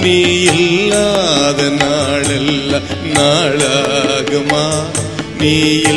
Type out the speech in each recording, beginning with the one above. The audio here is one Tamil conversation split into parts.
நீ இல்லாத நாளெல்லாம் நாளாகுமா நீ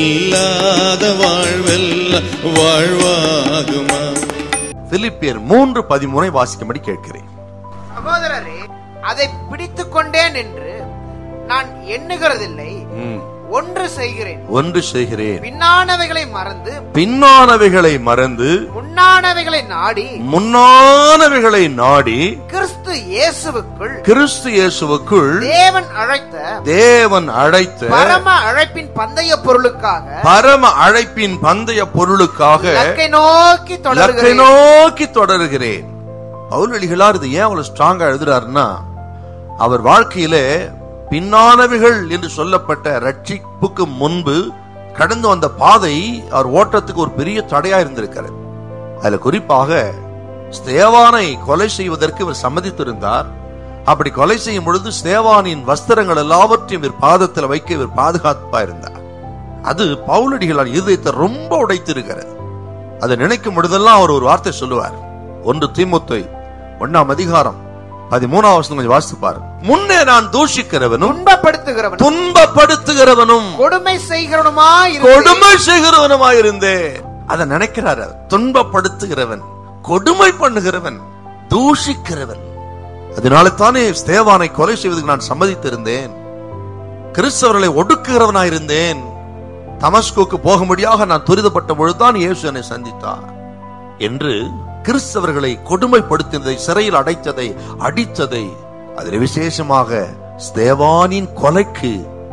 இல்லாத வாழ்வெல்லாம் வாழ்வாகுமா பிலிப்பியர் மூன்று பதிமூனை வாசிக்கும்படி கேட்கிறேன் சகோதரரே அதை பிடித்துக் கொண்டேன் என்று நான் எண்ணுகிறதில்லை ம். ஒன்று செய்கிறேன் ஒன்று செய்கிறேன் பின்னானவைகளை மறந்து பின்னானவைகளை மறந்து முன்னானவைகளை நாடி முன்னானவைகளை நாடி கிறிஸ்து இயேசுவுக்குள் கிறிஸ்து இயேசுவுக்குள் தேவன் அழைத்த தேவன் அழைத்த பரம அழைப்பின் பந்தய பொருளுக்காக பரம அழைப்பின் பந்தய பொருளுக்காக இலக்கை நோக்கி இலக்கை தொடர்கிறேன் நோக்கி தொடருகிறேன் பவுலடிகளார் இது ஏன் அவ்வளவு ஸ்ட்ராங்கா எழுதுறாருன்னா அவர் வாழ்க்கையிலே பின்னானவைகள் என்று சொல்லப்பட்ட ரட்சிப்புக்கு முன்பு கடந்து வந்த பாதை அவர் ஓட்டத்துக்கு ஒரு பெரிய தடையா இருந்திருக்கிறது அதுல குறிப்பாக ஸ்தேவானை கொலை செய்வதற்கு இவர் சம்மதித்திருந்தார் அப்படி கொலை செய்யும் பொழுது ஸ்தேவானின் வஸ்திரங்கள் எல்லாவற்றையும் இவர் பாதத்தில் வைக்க இவர் பாதுகாப்பா இருந்தார் அது பவுலடிகளால் இருதயத்தை ரொம்ப உடைத்திருக்கிறது அதை நினைக்கும் பொழுதெல்லாம் அவர் ஒரு வார்த்தை சொல்லுவார் ஒன்று தீமுத்தை ஒண்ணாம் அதிகாரம் பதிமூணாம் வசனம் கொஞ்சம் வாசித்து பாரு முன்னே நான் தூஷிக்கிறவனும் துன்பப்படுத்துகிறவன் துன்பப்படுத்துகிறவனும் கொடுமை செய்கிறவனுமா கொடுமை செய்கிறவனுமாயிருந்தேன் அதை நினைக்கிறார் அவர். துன்பப்படுத்துகிறவன் கொடுமை பண்ணுகிறவன் தூஷிக்கிறவன் அதனால தானே ஸ்தேவானை கொலை செய்வதற்கு நான் சம்மதித்திருந்தேன் கிறிஸ்தவர்களை ஒடுக்குகிறவனாயிருந்தேன் தமஸ்குக்கு போகும்படியாக நான் துரிதப்பட்ட பொழுதுதான் இயேசு என்னை சந்தித்தார் என்று கிறிஸ்தவர்களை கொடுமைப்படுத்தினதை சிறையில் அடைத்ததை அடித்ததை அதில் விசேஷமாக ஸ்தேவானின் கொலைக்கு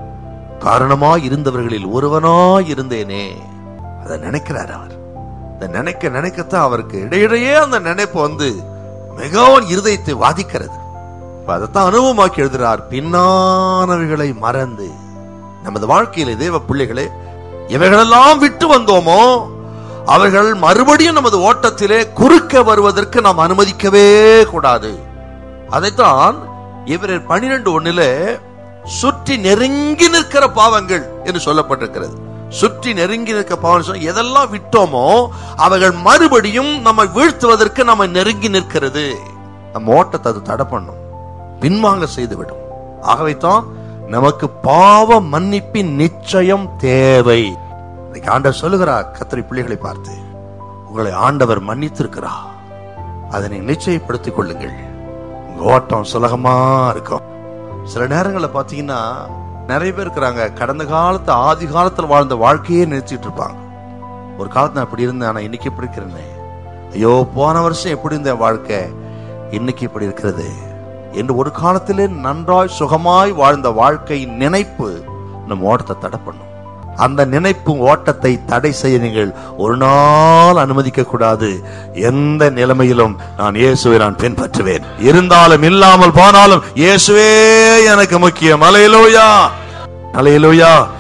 காரணமாய் இருந்தவர்களில் ஒருவனாய் இருந்தேனே அதை நினைக்கிறார் அவர் அதை நினைக்க நினைக்கத்தான் அவருக்கு இடையிடையே அந்த நினைப்பு வந்து மிகவும் இருதயத்தை வாதிக்கிறது இப்ப அதைத்தான் அனுபவமாக்கி எழுதுறார் பின்னானவைகளை மறந்து நமது வாழ்க்கையிலே தேவ பிள்ளைகளே இவைகளெல்லாம் விட்டு வந்தோமோ அவர்கள் மறுபடியும் நமது ஓட்டத்திலே குறுக்க வருவதற்கு நாம் அனுமதிக்கவே கூடாது அதைத்தான் இவர் பனிரெண்டு ஒண்ணுல சுற்றி நெருங்கி நிற்கிற பாவங்கள் என்று சொல்லப்பட்டிருக்கிறது சுற்றி நெருங்கி நிற்க பாவம் சொன்னா, எதெல்லாம் விட்டோமோ அவைகள் மறுபடியும் நம்மை வீழ்த்துவதற்கு நம்ம நெருங்கி நிற்கிறது நம்ம ஓட்டத்தை அது தடை பண்ணும் பின்வாங்க செய்துவிடும் ஆகவே தான் நமக்கு பாவ மன்னிப்பின் நிச்சயம் தேவை இன்னைக்கு ஆண்டவர் சொல்லுகிறார் கத்திரி பிள்ளைகளை பார்த்து உங்களை ஆண்டவர் மன்னித்திருக்கிறார் அதை நீங்க நிச்சயப்படுத்திக் கொள்ளுங்கள் உங்க ஓட்டம் சுலகமா இருக்கும் சில நேரங்களில் பார்த்தீங்கன்னா நிறைய பேர் இருக்கிறாங்க கடந்த காலத்து ஆதி காலத்துல வாழ்ந்த வாழ்க்கையே நினைச்சிட்டு இருப்பாங்க ஒரு காலத்துல நான் இப்படி இருந்தேன் ஆனா இன்னைக்கு இப்படி இருக்கிறேனே ஐயோ போன வருஷம் எப்படி இருந்த என் வாழ்க்கை இன்னைக்கு இப்படி இருக்கிறது என்று ஒரு காலத்திலே நன்றாய் சுகமாய் வாழ்ந்த வாழ்க்கையின் நினைப்பு நம் ஓட்டத்தை தடை பண்ணும் அந்த நினைப்பு ஓட்டத்தை தடை செய்ய நீங்கள் ஒரு நாள் அனுமதிக்க கூடாது எந்த நிலைமையிலும் நான் இயேசுவை நான் பின்பற்றுவேன் இருந்தாலும் இல்லாமல் போனாலும் இயேசுவே எனக்கு முக்கியம் அலையிலோயா அலையிலோயா